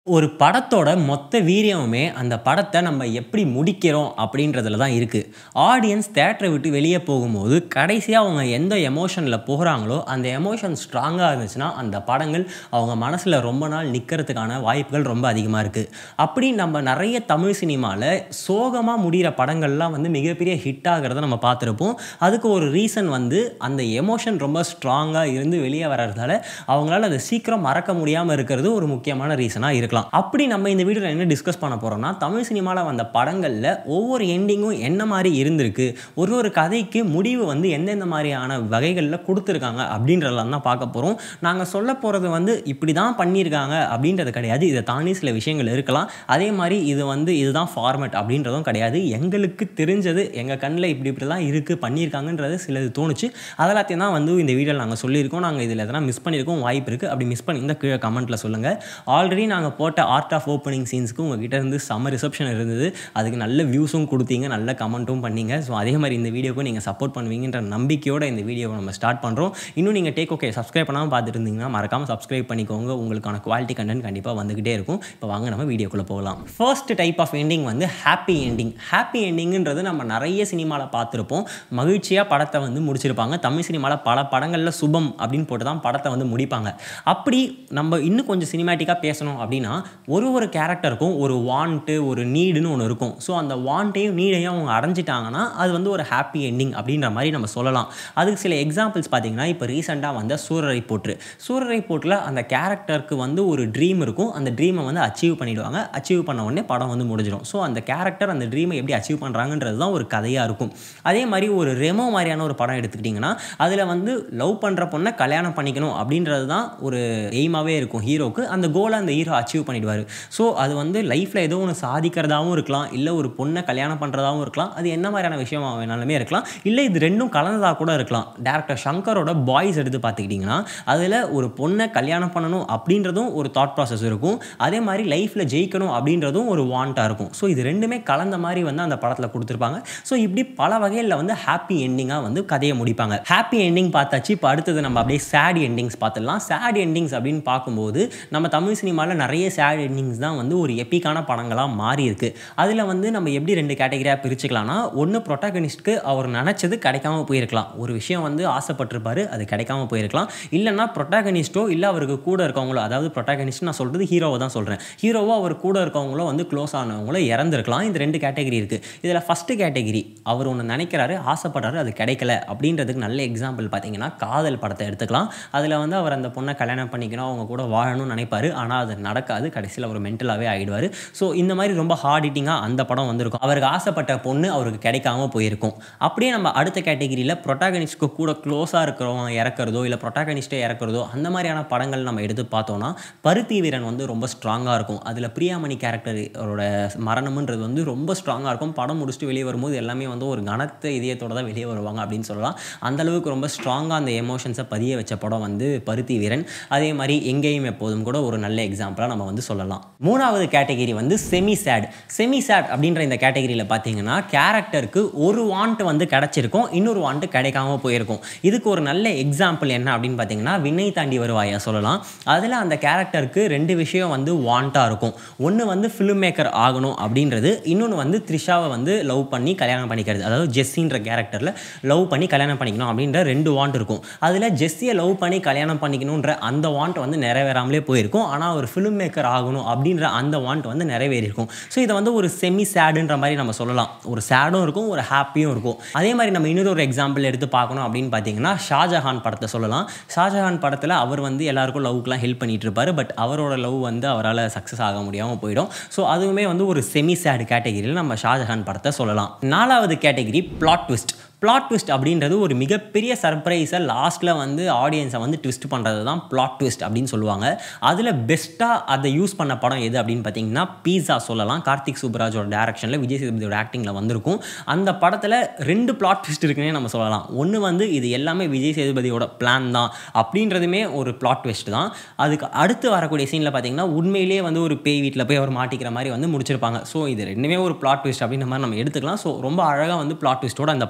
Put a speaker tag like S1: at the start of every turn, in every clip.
S1: ஒரு படத்தோட மொத்த வீரியமுமே அந்த படத்தை நம்ம எப்படி முடிக்கிறோம் அப்படின்றதுல தான் இருக்குது ஆடியன்ஸ் தேட்டரை விட்டு வெளியே போகும்போது கடைசியாக அவங்க எந்த எமோஷனில் போகிறாங்களோ அந்த எமோஷன் ஸ்ட்ராங்காக இருந்துச்சுன்னா அந்த படங்கள் அவங்க மனசில் ரொம்ப நாள் நிற்கிறதுக்கான வாய்ப்புகள் ரொம்ப அதிகமாக இருக்குது அப்படி நம்ம நிறைய தமிழ் சினிமாவில் சோகமாக முடிகிற படங்கள்லாம் வந்து மிகப்பெரிய ஹிட் ஆகிறத நம்ம பார்த்துருப்போம் அதுக்கு ஒரு ரீசன் வந்து அந்த எமோஷன் ரொம்ப ஸ்ட்ராங்காக இருந்து வெளியே வர்றதால அவங்களால அதை சீக்கிரம் மறக்க முடியாமல் இருக்கிறது ஒரு முக்கியமான ரீசனாக இருக்கலாம் அப்படி நம்ம இந்த வீடியோவில் என்ன டிஸ்கஸ் பண்ண போகிறோம்னா தமிழ் சினிமாவில் வந்த படங்களில் ஒவ்வொரு எண்டிங்கும் என்ன மாதிரி இருந்திருக்கு ஒரு ஒரு கதைக்கு முடிவு வந்து எந்தெந்த மாதிரியான வகைகளில் கொடுத்துருக்காங்க அப்படின்றதெல்லாம் தான் பார்க்க போகிறோம் நாங்கள் சொல்ல போகிறது வந்து இப்படி தான் பண்ணியிருக்காங்க அப்படின்றது கிடையாது இதை தாண்டி சில விஷயங்கள் இருக்கலாம் அதே மாதிரி இது வந்து இதுதான் ஃபார்மேட் அப்படின்றதும் கிடையாது எங்களுக்கு தெரிஞ்சது எங்கள் கண்ணில் இப்படி இப்படி தான் இருக்குது பண்ணியிருக்காங்கன்றது சிலது தோணுச்சு அதெல்லாத்தையும் தான் வந்து இந்த வீடியோவில் நாங்கள் சொல்லியிருக்கோம் நாங்கள் இதில் எதனா மிஸ் பண்ணியிருக்கோம் வாய்ப்பு இருக்குது அப்படி மிஸ் பண்ணியிருந்தால் கீழே கமெண்ட்டில் சொல்லுங்கள் ஆல்ரெடி நாங்கள் போட்ட ஆர்ட் ஆஃப் ஓப்பனிங் சீன்ஸ்க்கு உங்ககிட்ட இருந்து செம்ம ரிசப்ஷன் இருந்தது அதுக்கு நல்ல வியூஸும் கொடுத்தீங்க நல்ல கமெண்ட்டும் பண்ணீங்க ஸோ அதே மாதிரி இந்த வீடியோக்கும் நீங்கள் சப்போர்ட் பண்ணுவீங்கன்ற நம்பிக்கையோட இந்த வீடியோவை நம்ம ஸ்டார்ட் பண்ணுறோம் இன்னும் நீங்கள் டேக் ஓகே சப்ஸ்கிரைப் பண்ணாமல் பார்த்துட்டு இருந்தீங்கன்னா மறக்காமல் சப்ஸ்கிரைப் பண்ணிக்கோங்க உங்களுக்கான குவாலிட்டி கண்டென்ட் கண்டிப்பாக வந்துகிட்டே இருக்கும் இப்போ வாங்க நம்ம வீடியோக்குள்ளே போகலாம் ஃபர்ஸ்ட் டைப் ஆஃப் எண்டிங் வந்து ஹாப்பி எண்டிங் ஹாப்பி எண்டிங்ன்றது நம்ம நிறைய சினிமாவில் பார்த்துருப்போம் மகிழ்ச்சியாக படத்தை வந்து முடிச்சிருப்பாங்க தமிழ் சினிமாவில் பல படங்களில் சுபம் அப்படின்னு போட்டு தான் படத்தை வந்து முடிப்பாங்க அப்படி நம்ம இன்னும் கொஞ்சம் சினிமேட்டிக்காக பேசணும் அப்படின்னா ஒரு ஒரு கேரக்டருக்கும் ஒரு வாண்ட்டு ஒரு நீடுன்னு ஒன்று இருக்கும் ஸோ அந்த வாண்ட்டையும் நீடையும் அவங்க அடைஞ்சிட்டாங்கன்னா அது வந்து ஒரு ஹாப்பி எண்டிங் அப்படின்ற மாதிரி நம்ம சொல்லலாம் அதுக்கு சில எக்ஸாம்பிள்ஸ் பார்த்தீங்கன்னா இப்போ ரீசெண்டாக வந்த சூரரை போற்று சூரரை போட்டில் அந்த கேரக்டருக்கு வந்து ஒரு ட்ரீம் இருக்கும் அந்த ட்ரீமை வந்து அச்சீவ் பண்ணிடுவாங்க அச்சீவ் பண்ண உடனே படம் வந்து முடிஞ்சிடும் ஸோ அந்த கேரக்டர் அந்த ட்ரீமை எப்படி அச்சீவ் பண்ணுறாங்கன்றது தான் ஒரு கதையாக இருக்கும் அதே மாதிரி ஒரு ரெமோ மாதிரியான ஒரு படம் எடுத்துக்கிட்டிங்கன்னா அதில் வந்து லவ் பண்ணுற பொண்ணை கல்யாணம் பண்ணிக்கணும் அப்படின்றது தான் ஒரு எய்மாகவே இருக்கும் ஹீரோக்கு அந்த கோலை அந்த ஹீரோ அச்சீவ் பண்ணிடுவார் ஸோ அது வந்து லைஃப்பில் ஏதோ ஒன்று சாதிக்கிறதாகவும் இருக்கலாம் இல்லை ஒரு பொண்ணை கல்யாணம் பண்ணுறதாகவும் இருக்கலாம் அது என்ன மாதிரியான விஷயமா வேணாலுமே இருக்கலாம் இல்லை இது ரெண்டும் கலந்ததாக கூட இருக்கலாம் டேரக்டர் சங்கரோட பாய்ஸ் எடுத்து பார்த்துக்கிட்டிங்கன்னா அதில் ஒரு பொண்ணை கல்யாணம் பண்ணணும் அப்படின்றதும் ஒரு தாட் ப்ராசஸ் இருக்கும் அதே மாதிரி லைஃப்பில் ஜெயிக்கணும் அப்படின்றதும் ஒரு வாண்ட்டாக இருக்கும் ஸோ இது ரெண்டுமே கலந்த மாதிரி வந்து அந்த படத்தில் கொடுத்துருப்பாங்க ஸோ இப்படி பல வகையில் வந்து ஹாப்பி எண்டிங்காக வந்து கதையை முடிப்பாங்க ஹாப்பி எண்டிங் பார்த்தாச்சு இப்போ அடுத்தது நம்ம அப்படியே சேட் எண்டிங்ஸ் பார்த்துடலாம் சேட் எண்டிங்ஸ் அப்படின்னு பார்க்கும்போது நம்ம தமிழ் சினிமாவில் நிறைய சேட் எண்டிங்ஸ் தான் வந்து ஒரு எப்பிக்கான படங்களாக மாறி இருக்கு அதில் வந்து நம்ம எப்படி ரெண்டு கேட்டகரியாக பிரிச்சுக்கலாம்னா ஒன்று ப்ரொட்டாகனிஸ்ட்க்கு அவர் நினச்சது கிடைக்காம போயிருக்கலாம் ஒரு விஷயம் வந்து ஆசைப்பட்டிருப்பாரு அது கிடைக்காம போயிருக்கலாம் இல்லைன்னா ப்ரொட்டாகனிஸ்ட்டோ இல்லை அவருக்கு கூட இருக்கவங்களோ அதாவது ப்ரொட்டாகனிஸ்ட் நான் சொல்கிறது ஹீரோவை தான் சொல்கிறேன் ஹீரோவோ அவர் கூட இருக்கவங்களோ வந்து க்ளோஸ் ஆனவங்களோ இறந்துருக்கலாம் இந்த ரெண்டு கேட்டகரி இருக்குது இதில் ஃபஸ்ட்டு கேட்டகரி அவர் ஒன்று நினைக்கிறாரு ஆசைப்படுறாரு அது கிடைக்கல அப்படின்றதுக்கு நல்ல எக்ஸாம்பிள் பார்த்தீங்கன்னா காதல் படத்தை எடுத்துக்கலாம் அதில் வந்து அவர் அந்த பொண்ணை கல்யாணம் பண்ணிக்கணும் அவங்க கூட வாழணும்னு நினைப்பாரு ஆனால் அது நடக்காது கடைசியில் அவர் மென்டலாகவே ஆகிடுவார் ஸோ இந்த மாதிரி ரொம்ப ஹார்ட் ஹிட்டிங்காக அந்த படம் வந்திருக்கும் அவருக்கு ஆசைப்பட்ட பொண்ணு அவருக்கு கிடைக்காம போயிருக்கும் அப்படியே நம்ம அடுத்த கேட்டகிரியில் ப்ரொட்டாகனிஸ்ட்க்கு கூட க்ளோஸாக இருக்கிறவங்க இறக்குறதோ இல்லை ப்ரொட்டாகனிஸ்ட்டே இறக்குறதோ அந்த மாதிரியான படங்கள் நம்ம எடுத்து பார்த்தோம்னா பருத்தி வீரன் வந்து ரொம்ப ஸ்ட்ராங்காக இருக்கும் அதில் பிரியாமணி கேரக்டரோட மரணம்ன்றது வந்து ரொம்ப ஸ்ட்ராங்காக இருக்கும் படம் முடிச்சுட்டு வெளியே வரும்போது எல்லாமே வந்து ஒரு கனத்த இதயத்தோட தான் வெளியே வருவாங்க அப்படின்னு சொல்லலாம் அந்தளவுக்கு ரொம்ப ஸ்ட்ராங்காக அந்த எமோஷன்ஸை பதிய வச்ச படம் வந்து பருத்தி வீரன் அதே மாதிரி எங்கேயும் எப்போதும் கூட ஒரு நல்ல எக்ஸாம்பிளாக நம்ம வந்து சொல்லலாம் மூணாவது கேட்டகிரி வந்து செமி சேட் செமி சேட் அப்படின்ற இந்த கேட்டகிரியில் பார்த்தீங்கன்னா கேரக்டருக்கு ஒரு வாண்ட் வந்து கிடச்சிருக்கும் இன்னொரு வாண்ட் கிடைக்காம போயிருக்கும் இதுக்கு ஒரு நல்ல எக்ஸாம்பிள் என்ன அப்படின்னு பார்த்தீங்கன்னா விண்ணை தாண்டி வருவாயா சொல்லலாம் அதில் அந்த கேரக்டருக்கு ரெண்டு விஷயம் வந்து வாண்ட்டாக இருக்கும் ஒன்று வந்து ஃபிலிம் மேக்கர் ஆகணும் அப்படின்றது இன்னொன்று வந்து த்ரிஷாவை வந்து லவ் பண்ணி கல்யாணம் பண்ணிக்கிறது அதாவது ஜெஸ்ஸின்ற கேரக்டரில் லவ் பண்ணி கல்யாணம் பண்ணிக்கணும் அப்படின்ற ரெண்டு வாண்ட் இருக்கும் அதில் ஜெஸ்ஸியை லவ் பண்ணி கல்யாணம் பண்ணிக்கணுன்ற அந்த வாண்ட் வந்து நிறைவேறாமலே போயிருக்கும் ஆனால் ஒரு ஃபிலிம் மேக்கர் ஆகணும் அப்படின்ற அந்த வாண்ட் வந்து நிறைவேறியிருக்கும் ஸோ இதை வந்து ஒரு செமி சேடுன்ற மாதிரி நம்ம சொல்லலாம் ஒரு சேடும் இருக்கும் ஒரு ஹாப்பியும் இருக்கும் அதே மாதிரி நம்ம இன்னொரு ஒரு எக்ஸாம்பிள் எடுத்து பார்க்கணும் அப்படின்னு பார்த்தீங்கன்னா ஷாஜஹான் படத்தை சொல்லலாம் ஷாஜஹான் படத்தில் அவர் வந்து எல்லாருக்கும் லவ்க்குலாம் ஹெல்ப் பண்ணிட்டு இருப்பார் பட் அவரோட லவ் வந்து அவரால் சக்ஸஸ் ஆக முடியாமல் போயிடும் ஸோ அதுவுமே வந்து ஒரு செமி சேடு கேட்டகிரியில் நம்ம ஷாஜஹான் படத்தை சொல்லலாம் நாலாவது category plot twist plot twist அப்படின்றது ஒரு மிகப்பெரிய சர்ப்ரைஸை லாஸ்ட்டில் வந்து ஆடியன்ஸை வந்து ட்விஸ்ட் பண்ணுறது தான் பிளாட் ட்விஸ்ட் அப்படின்னு சொல்லுவாங்க அதில் பெஸ்ட்டாக அதை யூஸ் பண்ண படம் எது அப்படின்னு பார்த்தீங்கன்னா பீஸா சொல்லலாம் கார்த்திக் சூப்பராஜோட டேரக்ஷனில் விஜய் சேதுபதியோட ஆக்டிங்கில் வந்திருக்கும் அந்த படத்தில் ரெண்டு பிளாட் ட்விஸ்ட் இருக்குன்னே நம்ம சொல்லலாம் ஒன்று வந்து இது எல்லாமே விஜய் சேதுபதியோட பிளான் தான் அப்படின்றதுமே ஒரு பிளாட் ட்விஸ்ட் தான் அதுக்கு அடுத்து வரக்கூடிய சீனில் பார்த்தீங்கன்னா உண்மையிலேயே வந்து ஒரு பேய் வீட்டில் போய் அவர் மாட்டிக்கிற மாதிரி வந்து முடிச்சிருப்பாங்க ஸோ இது ரெண்டுமே ஒரு பிளாட் ட்விஸ்ட் அப்படின்ற மாதிரி நம்ம எடுத்துக்கலாம் ஸோ ரொம்ப அழகாக வந்து பிளாட் ட்விஸ்ட்டோட அந்த படத்தை முடிச்சிருப்பாங்க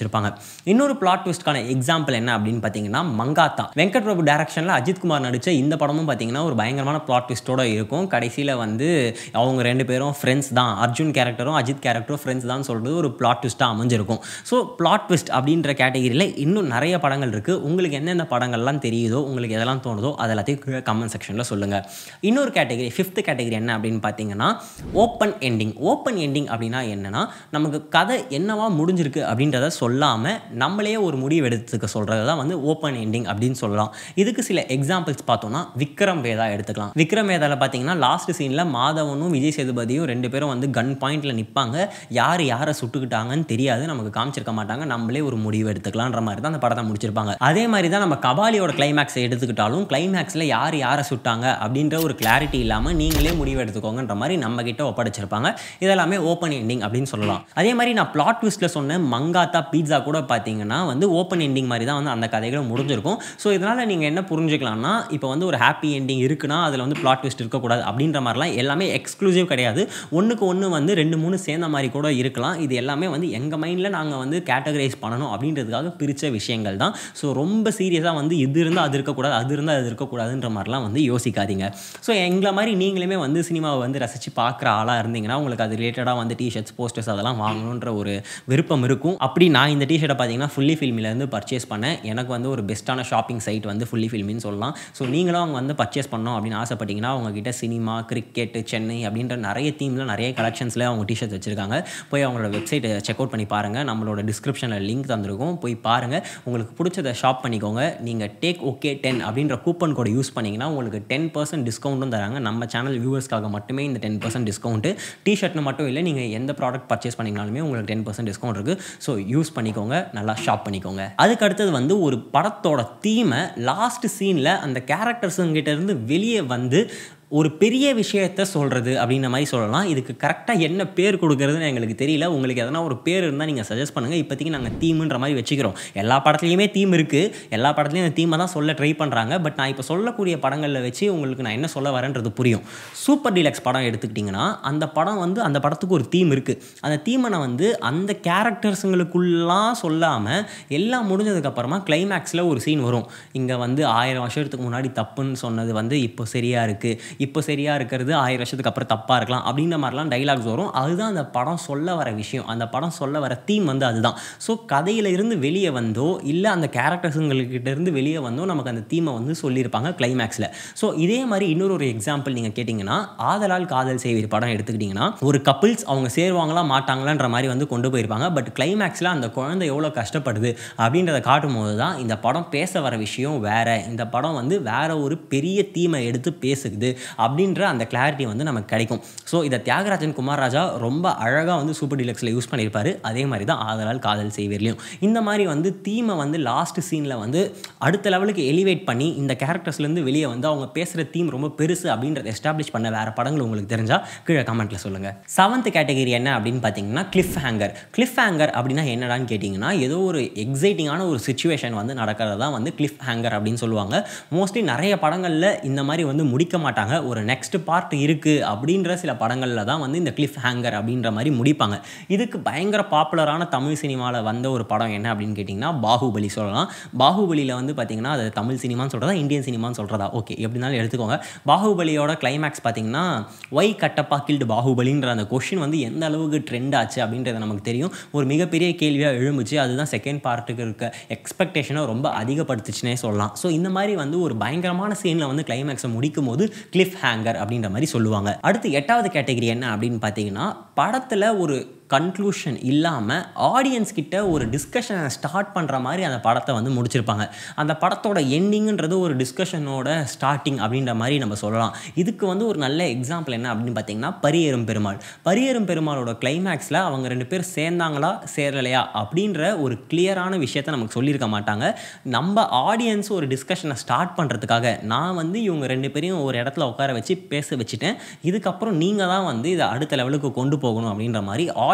S1: முடிச்சிருப்பாங்க இன்னொரு பிளாட் ட்விஸ்ட்கான எக்ஸாம்பிள் என்ன அப்படின்னு பார்த்தீங்கன்னா மங்காத்தா வெங்கட் பிரபு டேரக்ஷனில் அஜித் குமார் நடித்த இந்த படமும் பார்த்தீங்கன்னா ஒரு பயங்கரமான பிளாட் ட்விஸ்ட்டோட இருக்கும் கடைசியில் வந்து அவங்க ரெண்டு பேரும் ஃப்ரெண்ட்ஸ் தான் அர்ஜுன் கேரக்டரும் அஜித் கேரக்டரும் ஃப்ரெண்ட்ஸ் தான் சொல்கிறது ஒரு பிளாட் ட்விஸ்ட்டாக அமைஞ்சிருக்கும் ஸோ பிளாட் ட்விஸ்ட் அப்படின்ற கேட்டகரியில் இன்னும் நிறைய படங்கள் இருக்குது உங்களுக்கு எந்தெந்த படங்கள்லாம் தெரியுதோ உங்களுக்கு எதெல்லாம் தோணுதோ அது எல்லாத்தையும் கமெண்ட் செக்ஷனில் சொல்லுங்கள் இன்னொரு கேட்டகரி ஃபிஃப்த் கேட்டகரி என்ன அப்படின்னு பார்த்தீங்கன்னா ஓப்பன் எண்டிங் ஓப்பன் எண்டிங் அப்படின்னா என்னன்னா நமக்கு கதை என்னவா முடிஞ்சிருக்கு அப்படின்றத சொல்லாமல் நம்மளே ஒரு முடிவு எடுத்துக்க சொல்கிறது தான் வந்து ஓப்பன் எண்டிங் அப்படின்னு சொல்லலாம் இதுக்கு சில எக்ஸாம்பிள்ஸ் பார்த்தோம்னா விக்ரம் வேதா எடுத்துக்கலாம் விக்ரம் வேதாவில் பார்த்தீங்கன்னா லாஸ்ட் சீனில் மாதவனும் விஜய் சேதுபதியும் ரெண்டு பேரும் வந்து கன் பாயிண்டில் நிற்பாங்க யார் யாரை சுட்டுக்கிட்டாங்கன்னு தெரியாது நமக்கு காமிச்சிருக்க மாட்டாங்க நம்மளே ஒரு முடிவு எடுத்துக்கலான்ற மாதிரி தான் அந்த படத்தை முடிச்சிருப்பாங்க அதே மாதிரி தான் நம்ம கபாலியோட கிளைமேக்ஸை எடுத்துக்கிட்டாலும் கிளைமேக்ஸில் யார் யாரை சுட்டாங்க அப்படின்ற ஒரு கிளாரிட்டி இல்லாமல் நீங்களே முடிவு எடுத்துக்கோங்கன்ற மாதிரி நம்ம கிட்ட ஒப்படைச்சிருப்பாங்க இதெல்லாமே ஓப்பன் எண்டிங் அப்படின்னு சொல்லலாம் அதே மாதிரி நான் பிளாட் ட்விஸ்ட்டில் சொன்ன மங்காத்தா பீட்சா கூட பார்த்தீங்கன்னா வந்து ஓப்பன் எண்டிங் மாதிரி தான் வந்து அந்த கதைகளும் முடிஞ்சிருக்கும் ஸோ இதனால் நீங்கள் என்ன புரிஞ்சுக்கலாம்னா இப்போ வந்து ஒரு ஹாப்பி எண்டிங் இருக்குன்னா அதில் வந்து பிளாட் ட்விஸ்ட் இருக்கக்கூடாது அப்படின்ற மாதிரிலாம் எல்லாமே எக்ஸ்க்ளூசிவ் கிடையாது ஒன்றுக்கு ஒன்று வந்து ரெண்டு மூணு சேர்ந்த மாதிரி கூட இருக்கலாம் இது எல்லாமே வந்து எங்கள் மைண்டில் நாங்கள் வந்து கேட்டகரைஸ் பண்ணணும் அப்படின்றதுக்காக பிரித்த விஷயங்கள் தான் ஸோ ரொம்ப சீரியஸாக வந்து இது இருந்தால் அது இருக்கக்கூடாது அது இருந்தால் அது இருக்கக்கூடாதுன்ற மாதிரிலாம் வந்து யோசிக்காதீங்க ஸோ எங்களை மாதிரி நீங்களுமே வந்து சினிமாவை வந்து ரசித்து பார்க்குற ஆளாக இருந்தீங்கன்னா உங்களுக்கு அது ரிலேட்டடாக வந்து டிஷர்ட்ஸ் போஸ்டர்ஸ் அதெல்லாம் வாங்கணுன்ற ஒரு விருப்பம் இருக்கும் அப்படி நான் இந்த டிஷர்ட்டை பார்த்தீங்கன்னா ஃபுல்லி ஃபில்மிலேருந்து பர்ச்சேஸ் பண்ணேன் எனக்கு வந்து ஒரு பெஸ்ட்டான ஷாப்பிங் சைட் வந்து ஃபுல்லி ஃபில்மின்னு சொல்லலாம் ஸோ நீங்களும் அவங்க வந்து பர்ச்சேஸ் பண்ணோம் அப்படின்னு ஆசைப்பட்டீங்கன்னா உங்ககிட்ட சினிமா கிரிக்கெட் சென்னை அப்படின்ற நிறைய தீமில் நிறைய கலெக்ஷன்ஸில் அவங்க டிஷர்ட்ஸ் வச்சுருக்காங்க போய் அவங்களோட வெப்சைட்டை செக் அவுட் பண்ணி பாருங்கள் நம்மளோட டிஸ்கிரிப்ஷனில் லிங்க் தந்திருக்கும் போய் பாருங்கள் உங்களுக்கு பிடிச்சதை ஷாப் பண்ணிக்கோங்க நீங்கள் டேக் ஓகே டென் அப்படின்ற கூப்பன் கோடை யூஸ் பண்ணிங்கன்னா உங்களுக்கு டென் பர்சன்ட் டிஸ்கவுண்ட்டும் தராங்க நம்ம சேனல் வியூவர்ஸ்க்காக மட்டுமே இந்த டென் பர்சன்ட் டிஸ்கவுண்ட்டு டிஷர்ட்னு மட்டும் இல்லை நீங்கள் எந்த ப்ராடக்ட் பர்ச்சேஸ் பண்ணிங்கனாலுமே உங்களுக்கு டென் பர்சன்ட் டிஸ்கவுண்ட் இருக்குது ஸோ யூஸ் பண்ணிக்கோங்க நல்லா ஷாப் பண்ணிக்கோங்க அதுக்கு அடுத்தது வந்து ஒரு படத்தோட தீமை லாஸ்ட் சீனில் அந்த கேரக்டர்ஸுங்கிட்ட இருந்து வெளியே வந்து ஒரு பெரிய விஷயத்த சொல்கிறது அப்படின்ற மாதிரி சொல்லலாம் இதுக்கு கரெக்டாக என்ன பேர் கொடுக்குறதுன்னு எங்களுக்கு தெரியல உங்களுக்கு எதனா ஒரு பேர் இருந்தால் நீங்கள் சஜஸ்ட் பண்ணுங்கள் இப்போதைக்கு நாங்கள் தீமுன்ற மாதிரி வச்சுக்கிறோம் எல்லா படத்துலையுமே தீம் இருக்குது எல்லா படத்துலையும் அந்த தீமை தான் சொல்ல ட்ரை பண்ணுறாங்க பட் நான் இப்போ சொல்லக்கூடிய படங்களில் வச்சு உங்களுக்கு நான் என்ன சொல்ல வரேன்றது புரியும் சூப்பர் டீலக்ஸ் படம் எடுத்துக்கிட்டிங்கன்னா அந்த படம் வந்து அந்த படத்துக்கு ஒரு தீம் இருக்குது அந்த தீமை நான் வந்து அந்த கேரக்டர்ஸுங்களுக்குள்ளாம் சொல்லாமல் எல்லாம் முடிஞ்சதுக்கப்புறமா கிளைமேக்ஸில் ஒரு சீன் வரும் இங்கே வந்து ஆயிரம் வருஷத்துக்கு முன்னாடி தப்புன்னு சொன்னது வந்து இப்போ சரியாக இருக்குது இப்போ சரியாக இருக்கிறது ஆயிரம் வருஷத்துக்கு அப்புறம் தப்பாக இருக்கலாம் அப்படின்ற மாதிரிலாம் டைலாக்ஸ் வரும் அதுதான் அந்த படம் சொல்ல வர விஷயம் அந்த படம் சொல்ல வர தீம் வந்து அதுதான் ஸோ கதையில இருந்து வெளியே வந்தோ இல்லை அந்த கேரக்டர்ஸுங்கள்கிட்ட இருந்து வெளியே வந்தோ நமக்கு அந்த தீமை வந்து சொல்லியிருப்பாங்க கிளைமேக்ஸில் ஸோ இதே மாதிரி இன்னொரு ஒரு எக்ஸாம்பிள் நீங்கள் கேட்டிங்கன்னா ஆதலால் காதல் செய்வீர் படம் எடுத்துக்கிட்டிங்கன்னா ஒரு கப்பிள்ஸ் அவங்க சேருவாங்களா மாட்டாங்களான்ற மாதிரி வந்து கொண்டு போயிருப்பாங்க பட் கிளைமேக்ஸில் அந்த குழந்தை எவ்வளோ கஷ்டப்படுது அப்படின்றத காட்டும் போது தான் இந்த படம் பேச வர விஷயம் வேற இந்த படம் வந்து வேற ஒரு பெரிய தீமை எடுத்து பேசுது அப்படின்ற அந்த கிளாரிட்டி வந்து நமக்கு கிடைக்கும் ஸோ இதை தியாகராஜன் குமார்ராஜா ரொம்ப அழகாக வந்து சூப்பர் டீலக்ஸில் யூஸ் பண்ணியிருப்பாரு அதே மாதிரி தான் ஆதலால் காதல் செய்வீர்லையும் இந்த மாதிரி வந்து தீமை வந்து லாஸ்ட் சீனில் வந்து அடுத்த லெவலுக்கு எலிவேட் பண்ணி இந்த கேரக்டர்ஸ்லேருந்து வெளியே வந்து அவங்க பேசுகிற தீம் ரொம்ப பெருசு அப்படின்றத எஸ்டாப்ளிஷ் பண்ண வேறு படங்கள் உங்களுக்கு தெரிஞ்சால் கீழே கமெண்ட்டில் சொல்லுங்கள் செவன்த் கேட்டகரி என்ன அப்படின்னு பார்த்தீங்கன்னா கிளிஃப் ஹேங்கர் கிளிஃப் ஹேங்கர் அப்படின்னா என்னடான்னு கேட்டிங்கன்னா ஏதோ ஒரு எக்ஸைட்டிங்கான ஒரு சுச்சுவேஷன் வந்து நடக்கிறது தான் வந்து கிளிஃப் ஹேங்கர் அப்படின்னு சொல்லுவாங்க மோஸ்ட்லி நிறைய படங்களில் இந்த மாதிரி வந்து முடிக்க மாட்டாங்க ஒரு நெக்ஸ்ட் பார்ட் இருக்குது அப்படின்ற சில படங்களில் தான் வந்து இந்த கிளிஃப் ஹேங்கர் அப்படின்ற மாதிரி முடிப்பாங்க இதுக்கு பயங்கர பாப்புலரான தமிழ் சினிமாவில் வந்த ஒரு படம் என்ன அப்படின்னு கேட்டிங்கன்னா பாகுபலி சொல்லலாம் பாகுபலியில் வந்து பார்த்திங்கன்னா அது தமிழ் சினிமான்னு சொல்கிறதா இந்தியன் சினிமான்னு சொல்கிறதா ஓகே எப்படினாலும் எடுத்துக்கோங்க பாகுபலியோட கிளைமேக்ஸ் பார்த்திங்கன்னா ஒய் கட்டப்பா கில்டு பாகுபலின்ற அந்த கொஷின் வந்து எந்த அளவுக்கு ட்ரெண்ட் ஆச்சு அப்படின்றது நமக்கு தெரியும் ஒரு மிகப்பெரிய கேள்வியாக எழும்புச்சு அதுதான் செகண்ட் பார்ட்டுக்கு இருக்க எக்ஸ்பெக்டேஷனை ரொம்ப அதிகப்படுத்துச்சுனே சொல்லலாம் ஸோ இந்த மாதிரி வந்து ஒரு பயங்கரமான சீனில் வந்து கிளைமேக்ஸை முடிக்கும் போது கிளிஃப் ஹேங்கர் அப்படின்ற மாதிரி சொல்லுவாங்க அடுத்து எட்டாவது கேட்டகரி என்ன அப்படின்னு பார்த்தீங்கன்னா படத்தில் ஒரு கன்க்ளூஷன் இல்லாமல் ஆடியன்ஸ் கிட்ட ஒரு டிஸ்கஷனை ஸ்டார்ட் பண்ணுற மாதிரி அந்த படத்தை வந்து முடிச்சிருப்பாங்க அந்த படத்தோட எண்டிங்குன்றது ஒரு டிஸ்கஷனோட ஸ்டார்டிங் அப்படின்ற மாதிரி நம்ம சொல்லலாம் இதுக்கு வந்து ஒரு நல்ல எக்ஸாம்பிள் என்ன அப்படின்னு பார்த்தீங்கன்னா பரியேறும் பெருமாள் பரியேறும் பெருமாளோட கிளைமேக்ஸில் அவங்க ரெண்டு பேர் சேர்ந்தாங்களா சேரலையா அப்படின்ற ஒரு கிளியரான விஷயத்த நமக்கு சொல்லியிருக்க மாட்டாங்க நம்ம ஆடியன்ஸ் ஒரு டிஸ்கஷனை ஸ்டார்ட் பண்ணுறதுக்காக நான் வந்து இவங்க ரெண்டு பேரையும் ஒரு இடத்துல உட்கார வச்சு பேச வச்சுட்டேன் இதுக்கப்புறம் நீங்கள் தான் வந்து இதை அடுத்த லெவலுக்கு கொண்டு போகணும் அப்படின்ற மாதிரி ஆடியன்ஸ்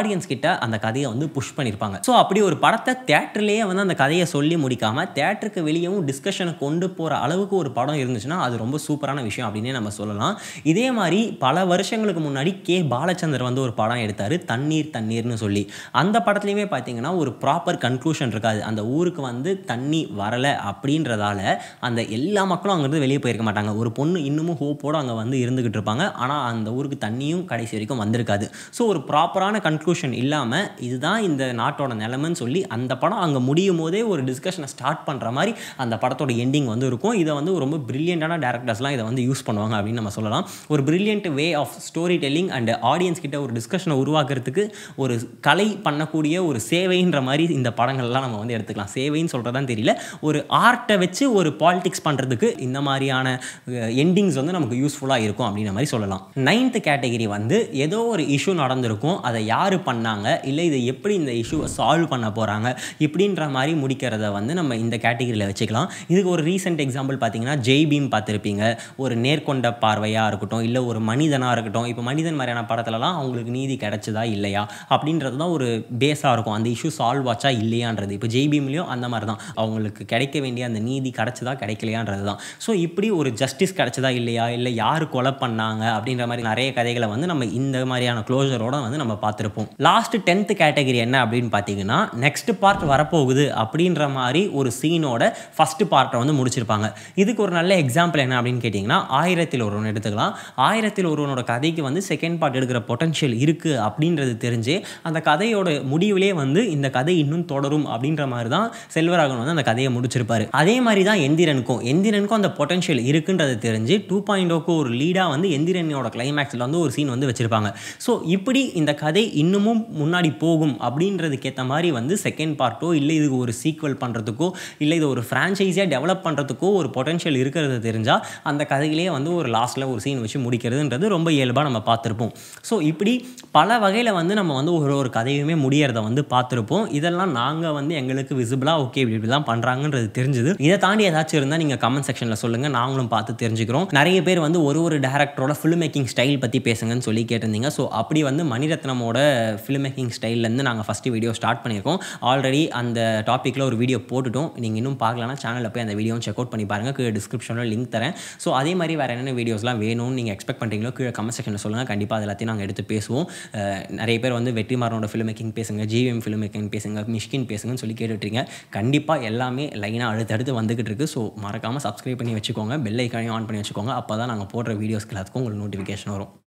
S1: ஆடியன்ஸ் கிட்ட அந்த கதையை வந்து புஷ் பண்ணியிருப்பாங்க ஸோ அப்படி ஒரு படத்தை தேட்டர்லேயே வந்து அந்த கதையை சொல்லி முடிக்காமல் தேட்டருக்கு வெளியவும் டிஸ்கஷனை கொண்டு போகிற அளவுக்கு ஒரு படம் இருந்துச்சுன்னா அது ரொம்ப சூப்பரான விஷயம் அப்படின்னே நம்ம சொல்லலாம் இதே மாதிரி பல வருஷங்களுக்கு முன்னாடி கே பாலச்சந்தர் வந்து ஒரு படம் எடுத்தார் தண்ணீர் தண்ணீர்னு சொல்லி அந்த படத்துலையுமே பார்த்தீங்கன்னா ஒரு ப்ராப்பர் கன்க்ளூஷன் இருக்காது அந்த ஊருக்கு வந்து தண்ணி வரலை அப்படின்றதால அந்த எல்லா மக்களும் அங்கேருந்து வெளியே போயிருக்க மாட்டாங்க ஒரு பொண்ணு இன்னமும் ஹோப்போடு அங்கே வந்து இருந்துக்கிட்டு இருப்பாங்க ஆனால் அந்த ஊருக்கு தண்ணியும் கடைசி வரைக்கும் வந்திருக்காது ஸோ ஒரு ப்ராப்பரான கன்க்ளூஷன் இல்லாமல் இதுதான் இந்த நாட்டோட நிலைமைன்னு சொல்லி அந்த படம் அங்கே முடியும் போதே ஒரு டிஸ்கஷனை ஸ்டார்ட் பண்ணுற மாதிரி அந்த படத்தோட எண்டிங் வந்து இருக்கும் இதை வந்து ரொம்ப பிரில்லியண்டான டேரக்டர்ஸ்லாம் இதை வந்து யூஸ் பண்ணுவாங்க அப்படின்னு நம்ம சொல்லலாம் ஒரு brilliant way of storytelling and audience கிட்ட ஒரு டிஸ்கஷனை உருவாக்குறதுக்கு ஒரு கலை பண்ணக்கூடிய ஒரு சேவைன்ற மாதிரி இந்த படங்கள்லாம் நம்ம வந்து எடுத்துக்கலாம் சேவைன்னு சொல்கிறதான் தெரியல ஒரு ஆர்ட்டை வச்சு ஒரு பாலிடிக்ஸ் பண்ணுறதுக்கு இந்த மாதிரியான எண்டிங்ஸ் வந்து நமக்கு யூஸ்ஃபுல்லாக இருக்கும் அப்படின்ற மாதிரி சொல்லலாம் நைன்த் கேட்டகரி வந்து ஏதோ ஒரு இஷ்யூ நடந்திருக்கும் அதை யார் பண்ணாங்க இல்லை இதை எப்படி இந்த இஷ்யூவை சால்வ் பண்ண போகிறாங்க இப்படின்ற மாதிரி முடிக்கிறத வந்து நம்ம இந்த கேட்டகரியில் வச்சுக்கலாம் இதுக்கு ஒரு ரீசெண்ட் எக்ஸாம்பிள் பார்த்தீங்கன்னா ஜெய் பீம் பார்த்துருப்பீங்க ஒரு நேர்கொண்ட பார்வையாக இருக்கட்டும் இல்லை ஒரு மனிதனாக இருக்கட்டும் இப்போ மனிதன் மாதிரியான படத்துலலாம் அவங்களுக்கு நீதி கிடைச்சதா இல்லையா அப்படின்றது தான் ஒரு பேஸாக இருக்கும் அந்த இஷ்யூ சால்வ் ஆச்சா இல்லையான்றது இப்போ ஜெய் பீம்லேயும் அந்த மாதிரி தான் அவங்களுக்கு கிடைக்க வேண்டிய அந்த நீதி கிடைச்சதா கிடைக்கலையான்றது தான் ஸோ இப்படி ஒரு ஜஸ்டிஸ் கிடைச்சதா இல்லையா இல்லை யார் கொலை பண்ணாங்க அப்படின்ற மாதிரி நிறைய கதைகளை வந்து நம்ம இந்த மாதிரியான க்ளோஷரோட வந்து நம்ம பார்த்துருப்போம் லாஸ்ட் டென்த்து கேட்டகரி என்ன அப்படின்னு பார்த்தீங்கன்னா நெக்ஸ்ட் பார்ட் வரப்போகுது அப்படின்ற மாதிரி ஒரு சீனோட ஃபஸ்ட்டு பார்ட்டை வந்து முடிச்சிருப்பாங்க இதுக்கு ஒரு நல்ல எக்ஸாம்பிள் என்ன அப்படின்னு கேட்டிங்கன்னா ஆயிரத்தில் ஒருவன் எடுத்துக்கலாம் ஆயிரத்தில் ஒருவனோட கதைக்கு வந்து செகண்ட் பார்ட் எடுக்கிற பொட்டன்ஷியல் இருக்குது அப்படின்றது தெரிஞ்சு அந்த கதையோட முடிவிலே வந்து இந்த கதை இன்னும் தொடரும் அப்படின்ற மாதிரி தான் செல்வராகவன் வந்து அந்த கதையை முடிச்சிருப்பாரு அதே மாதிரி தான் எந்திரனுக்கும் எந்திரனுக்கும் அந்த பொட்டன்ஷியல் இருக்குன்றது தெரிஞ்சு டூ பாயிண்ட் ஓக்கு ஒரு லீடாக வந்து எந்திரனோட கிளைமேக்ஸில் வந்து ஒரு சீன் வந்து வச்சுருப்பாங்க ஸோ இப்படி இந்த கதை இன்னமும் முன்னாடி போகும் அப்படின்றதுக்கேற்ற மாதிரி வந்து செகண்ட் பார்ட்டோ இல்லை இதுக்கு ஒரு சீக்வல் பண்ணுறதுக்கோ இல்லை இது ஒரு ஃப்ரான்ச்சைஸியாக டெவலப் பண்ணுறதுக்கோ ஒரு பொட்டன்ஷியல் இருக்கிறது தெரிஞ்சால் அந்த கதையிலே வந்து ஒரு லாஸ்ட்டில் ஒரு சீன் வச்சு முடிக்கிறதுன்றது ரொம்ப இயல்பாக நம்ம பார்த்துருப்போம் ஸோ இப்படி பல வகையில் வந்து நம்ம வந்து ஒரு ஒரு கதையுமே முடியறத வந்து பார்த்துருப்போம் இதெல்லாம் நாங்கள் வந்து எங்களுக்கு விசிபிளாக ஓகே இப்படி இப்படி தான் பண்ணுறாங்கன்றது தெரிஞ்சுது இதை தாண்டி ஏதாச்சும் இருந்தால் நீங்கள் கமெண்ட் செக்ஷனில் சொல்லுங்கள் நாங்களும் பார்த்து தெரிஞ்சுக்கிறோம் நிறைய பேர் வந்து ஒரு ஒரு டேரக்டரோட ஃபிலிம் மேக்கிங் ஸ்டைல் பற்றி பேசுங்கன்னு சொல்லி கேட்டிருந்தீங்க ஸோ அப்படி வந்து மணிரத்னமோட ஃபிலிம் மேக்கிங் ஸ்டைல்லேருந்து நாங்கள் ஃபஸ்ட்டு வீடியோ ஸ்டார்ட் பண்ணியிருக்கோம் ஆல்ரெடி அந்த டாப்பிக்கில் ஒரு வீடியோ போட்டுட்டோம் நீங்கள் இன்னும் பார்க்கலன்னா சேனலில் போய் அந்த வீடியோவும் செக் அவுட் பண்ணி பாருங்கள் கீழே டிஸ்கிரிப்ஷனில் லிங்க் தரேன் ஸோ அதே மாதிரி வேறு என்னென்ன வீடியோஸ்லாம் வேணும்னு நீங்கள் எக்ஸ்பெக்ட் பண்ணுறீங்களோ கீழே கமெண்ட் செக்ஷனில் சொல்லுங்கள் கண்டிப்பாக அது எல்லாத்தையும் நாங்கள் எடுத்து பேசுவோம் அஹ் நிறைய பேர் வந்து வெற்றிமாறனோட ஃபிலிம் மேக்கிங் பேசுங்க ஜிவிஎம் ஃபிலிம் மேக்கிங் பேசுங்க மிஷ்கின் பேசுங்கன்னு சொல்லி கேட்டுட்ருங்க கண்டிப்பாக எல்லாமே லைனாக அடுத்தடுத்து வந்துகிட்டு இருக்கு ஸோ மறக்காமல் சப்ஸ்கிரைப் பண்ணி வச்சுக்கோங்க பெல் ஐக்கானையும் ஆன் பண்ணி வச்சுக்கோங்க அப்போ தான் நாங்கள் போடுற வீடியோஸ்க்கு எல்லாத்துக்கும் உங்களுக்கு நோட்டிஃபிகேஷன் வரும்